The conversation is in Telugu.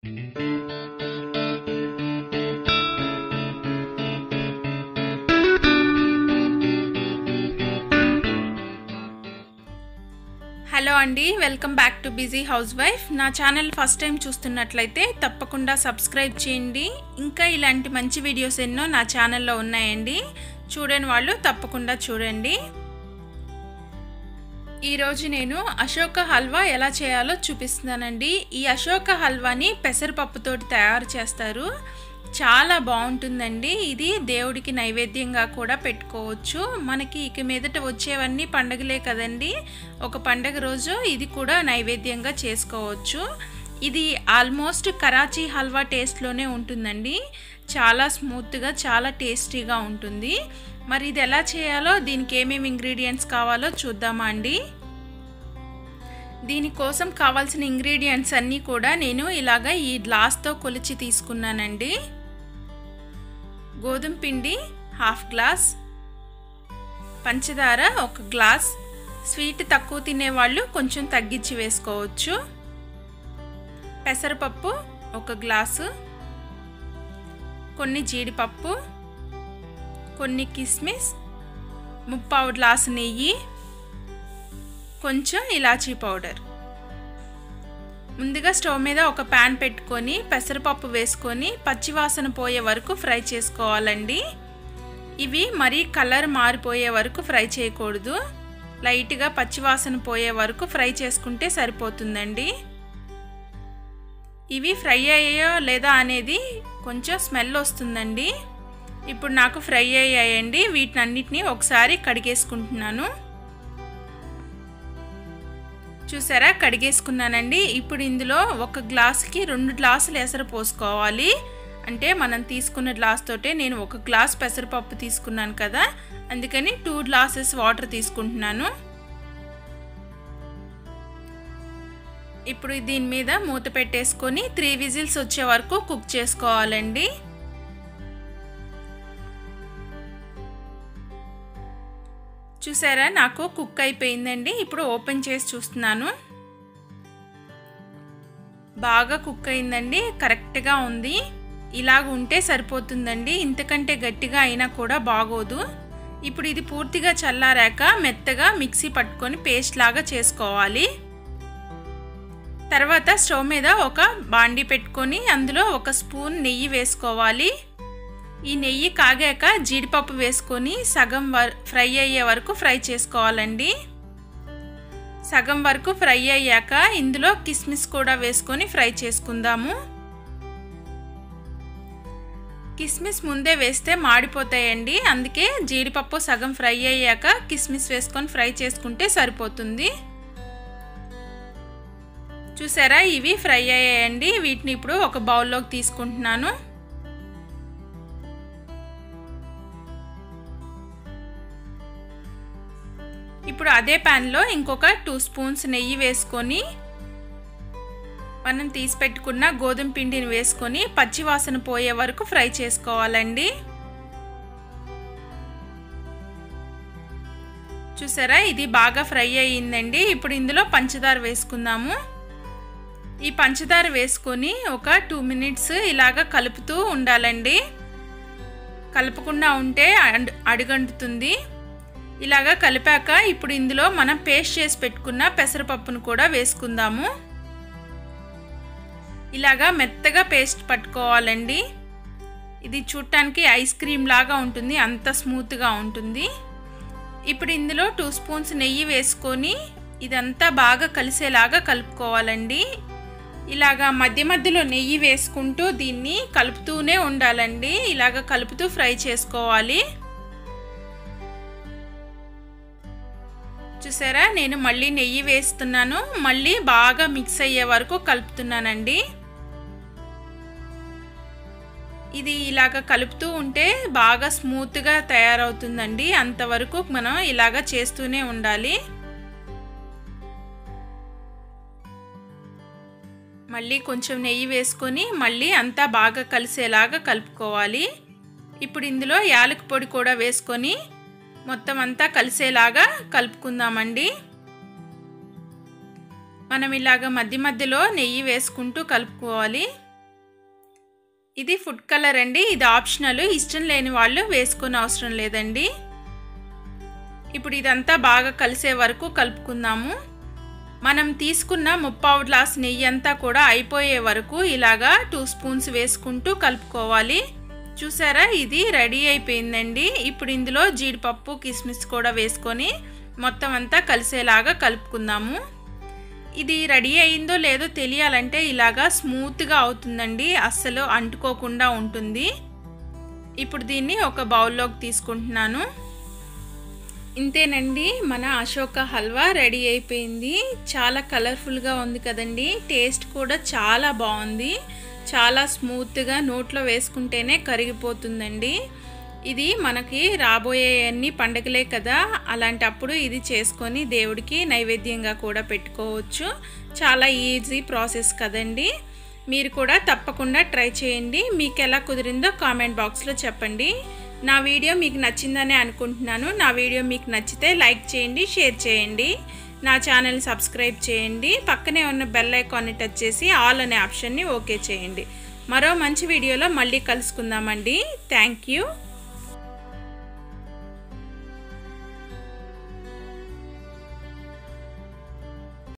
హలో అండి welcome back to busy house wife నా ఛానల్ ఫస్ట్ టైం చూస్తున్నట్లయితే తప్పకుండా సబ్స్క్రైబ్ చేయండి ఇంకా ఇలాంటి మంచి వీడియోస్ ఎన్నో నా ఛానల్లో ఉన్నాయండి చూడని వాళ్ళు తప్పకుండా చూడండి ఈరోజు నేను అశోక హల్వా ఎలా చేయాలో చూపిస్తున్నానండి ఈ అశోక హల్వాని పెసరపప్పుతోటి తయారు చేస్తారు చాలా బాగుంటుందండి ఇది దేవుడికి నైవేద్యంగా కూడా పెట్టుకోవచ్చు మనకి ఇక మీదట వచ్చేవన్నీ పండగలే కదండి ఒక పండగ రోజు ఇది కూడా నైవేద్యంగా చేసుకోవచ్చు ఇది ఆల్మోస్ట్ కరాచీ హల్వా టేస్ట్లోనే ఉంటుందండి చాలా స్మూత్గా చాలా టేస్టీగా ఉంటుంది మరి ఇది ఎలా చేయాలో దీనికి ఏమేమి ఇంగ్రీడియంట్స్ కావాలో చూద్దామా అండి దీనికోసం కావాల్సిన ఇంగ్రీడియంట్స్ అన్నీ కూడా నేను ఇలాగ ఈ గ్లాస్తో కొలిచి తీసుకున్నానండి గోధుమ పిండి హాఫ్ గ్లాస్ పంచదార ఒక గ్లాస్ స్వీట్ తక్కువ తినేవాళ్ళు కొంచెం తగ్గించి వేసుకోవచ్చు పెసరపప్పు ఒక గ్లాసు కొన్ని జీడిపప్పు కొన్ని కిస్మిస్ ముప్పావు గ్లాసు నెయ్యి కొంచెం ఇలాచీ పౌడర్ ముందుగా స్టవ్ మీద ఒక ప్యాన్ పెట్టుకొని పెసరపప్పు వేసుకొని పచ్చివాసన పోయే వరకు ఫ్రై చేసుకోవాలండి ఇవి మరీ కలర్ మారిపోయే వరకు ఫ్రై చేయకూడదు లైట్గా పచ్చివాసన పోయే వరకు ఫ్రై చేసుకుంటే సరిపోతుందండి ఇవి ఫ్రై అయ్యాయో లేదా అనేది కొంచెం స్మెల్ వస్తుందండి ఇప్పుడు నాకు ఫ్రై అయ్యాయండి వీటినన్నిటిని ఒకసారి కడిగేసుకుంటున్నాను చూసారా కడిగేసుకున్నానండి ఇప్పుడు ఇందులో ఒక గ్లాస్కి రెండు గ్లాసులు ఎసరు పోసుకోవాలి అంటే మనం తీసుకున్న గ్లాస్ తోటే నేను ఒక గ్లాస్ పెసరపప్పు తీసుకున్నాను కదా అందుకని టూ గ్లాసెస్ వాటర్ తీసుకుంటున్నాను ఇప్పుడు దీని మీద మూత పెట్టేసుకొని త్రీ విజిల్స్ వచ్చే వరకు కుక్ చేసుకోవాలండి చూసారా నాకు కుక్ అయిపోయిందండి ఇప్పుడు ఓపెన్ చేసి చూస్తున్నాను బాగా కుక్ అయిందండి కరెక్ట్గా ఉంది ఇలాగ ఉంటే సరిపోతుందండి ఇంతకంటే గట్టిగా అయినా కూడా బాగోదు ఇప్పుడు ఇది పూర్తిగా చల్లారాక మెత్తగా మిక్సీ పట్టుకొని పేస్ట్ లాగా చేసుకోవాలి తర్వాత స్టవ్ మీద ఒక బాండి పెట్టుకొని అందులో ఒక స్పూన్ నెయ్యి వేసుకోవాలి ఈ నెయ్యి కాగాక జీడిపప్పు వేసుకొని సగం వర్ ఫ్రై అయ్యే వరకు ఫ్రై చేసుకోవాలండి సగం వరకు ఫ్రై అయ్యాక ఇందులో కిస్మిస్ కూడా వేసుకొని ఫ్రై చేసుకుందాము కిస్మిస్ ముందే వేస్తే మాడిపోతాయండి అందుకే జీడిపప్పు సగం ఫ్రై అయ్యాక కిస్మిస్ వేసుకొని ఫ్రై చేసుకుంటే సరిపోతుంది చూసారా ఇవి ఫ్రై అయ్యాయండి వీటిని ఇప్పుడు ఒక బౌల్లోకి తీసుకుంటున్నాను ఇప్పుడు అదే ప్యాన్లో ఇంకొక టూ స్పూన్స్ నెయ్యి వేసుకొని మనం తీసి పెట్టుకున్న గోధుమ పిండిని వేసుకొని పచ్చివాసన పోయే వరకు ఫ్రై చేసుకోవాలండి చూసారా ఇది బాగా ఫ్రై అయ్యిందండి ఇప్పుడు ఇందులో పంచదార వేసుకుందాము ఈ పంచదార వేసుకొని ఒక టూ మినిట్స్ ఇలాగ కలుపుతూ ఉండాలండి కలపకుండా ఉంటే అడుగంటుతుంది ఇలాగా కలిపాక ఇప్పుడు ఇందులో మనం పేస్ట్ చేసి పెట్టుకున్న పెసరపప్పును కూడా వేసుకుందాము ఇలాగా మెత్తగా పేస్ట్ పట్టుకోవాలండి ఇది చూడటానికి ఐస్ క్రీమ్ లాగా ఉంటుంది అంత స్మూత్గా ఉంటుంది ఇప్పుడు ఇందులో టూ స్పూన్స్ నెయ్యి వేసుకొని ఇదంతా బాగా కలిసేలాగా కలుపుకోవాలండి ఇలాగా మధ్య మధ్యలో నెయ్యి వేసుకుంటూ దీన్ని కలుపుతూనే ఉండాలండి ఇలాగ కలుపుతూ ఫ్రై చేసుకోవాలి చూసారా నేను మళ్ళీ నెయ్యి వేస్తున్నాను మళ్ళీ బాగా మిక్స్ అయ్యే వరకు కలుపుతున్నానండి ఇది ఇలాగ కలుపుతూ ఉంటే బాగా స్మూత్గా తయారవుతుందండి అంతవరకు మనం ఇలాగ చేస్తూనే ఉండాలి మళ్ళీ కొంచెం నెయ్యి వేసుకొని మళ్ళీ అంతా బాగా కలిసేలాగా కలుపుకోవాలి ఇప్పుడు ఇందులో యాలక పొడి కూడా వేసుకొని మొత్తం అంతా కలిసేలాగా కలుపుకుందామండి మనం ఇలాగ మధ్య మధ్యలో నెయ్యి వేసుకుంటూ కలుపుకోవాలి ఇది ఫుడ్ కలర్ అండి ఇది ఆప్షనల్ ఇష్టం లేని వాళ్ళు వేసుకునే అవసరం లేదండి ఇప్పుడు ఇదంతా బాగా కలిసే వరకు కలుపుకుందాము మనం తీసుకున్న ముప్పావు గ్లాస్ నెయ్యి అంతా కూడా అయిపోయే వరకు ఇలాగా టూ స్పూన్స్ వేసుకుంటూ కలుపుకోవాలి చూసారా ఇది రెడీ అయిపోయిందండి ఇప్పుడు ఇందులో జీడిపప్పు కిస్మిస్ కూడా వేసుకొని మొత్తం అంతా కలిసేలాగా కలుపుకుందాము ఇది రెడీ అయిందో లేదో తెలియాలంటే ఇలాగా స్మూత్గా అవుతుందండి అస్సలు అంటుకోకుండా ఉంటుంది ఇప్పుడు దీన్ని ఒక బౌల్లోకి తీసుకుంటున్నాను ఇంతేనండి మన అశోక హల్వా రెడీ అయిపోయింది చాలా కలర్ఫుల్గా ఉంది కదండి టేస్ట్ కూడా చాలా బాగుంది చాలా స్మూత్గా నోట్లో వేసుకుంటేనే కరిగిపోతుందండి ఇది మనకి రాబోయే అన్ని పండగలే కదా అలాంటప్పుడు ఇది చేసుకొని దేవుడికి నైవేద్యంగా కూడా పెట్టుకోవచ్చు చాలా ఈజీ ప్రాసెస్ కదండి మీరు కూడా తప్పకుండా ట్రై చేయండి మీకు ఎలా కుదిరిందో కామెంట్ బాక్స్లో చెప్పండి నా వీడియో మీకు నచ్చిందనే అనుకుంటున్నాను నా వీడియో మీకు నచ్చితే లైక్ చేయండి షేర్ చేయండి నా ఛానల్ సబ్స్క్రైబ్ చేయండి పక్కనే ఉన్న బెల్ ఐకాన్ని టచ్ చేసి ఆల్ అనే ఆప్షన్ని ఓకే చేయండి మరో మంచి వీడియోలో మళ్ళీ కలుసుకుందామండి థ్యాంక్ యూ